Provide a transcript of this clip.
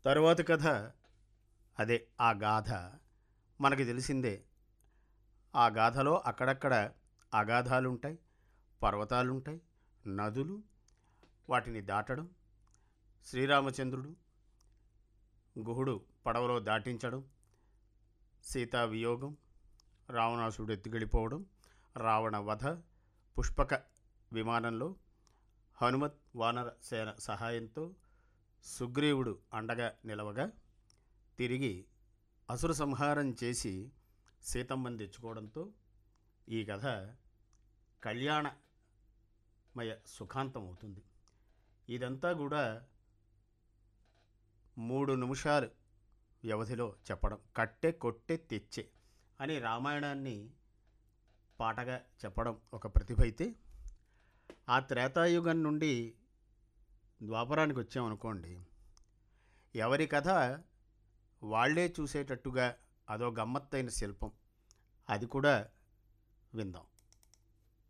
తరువాత కథ అదే ఆ గాథ మనకి తెలిసిందే ఆ గాథలో అక్కడక్కడ అగాధాలు ఉంటాయి పర్వతాలు ఉంటాయి నదులు వాటిని దాటడం శ్రీరామచంద్రుడు గుహుడు పడవలో దాటించడం సీతా వియోగం రావణాసుడు ఎత్తుకెళ్ళిపోవడం రావణ వధ పుష్పక విమానంలో హనుమత్ వానర సేన సహాయంతో సుగ్రీవుడు అండగా నిలవగా తిరిగి అసుర సంహారం చేసి సీతమ్మని తెచ్చుకోవడంతో ఈ కథ కళ్యాణమయ సుఖాంతం అవుతుంది ఇదంతా కూడా మూడు నిమిషాలు వ్యవధిలో చెప్పడం కట్టె కొట్టె తెచ్చే అని రామాయణాన్ని పాటగా చెప్పడం ఒక ప్రతిభ అయితే ఆ త్రేతాయుగం నుండి ద్వాపరానికి వచ్చామనుకోండి ఎవరి కథ వాళ్ళే చూసేటట్టుగా అదో గమ్మత్తైన శిల్పం అది కూడా విందాం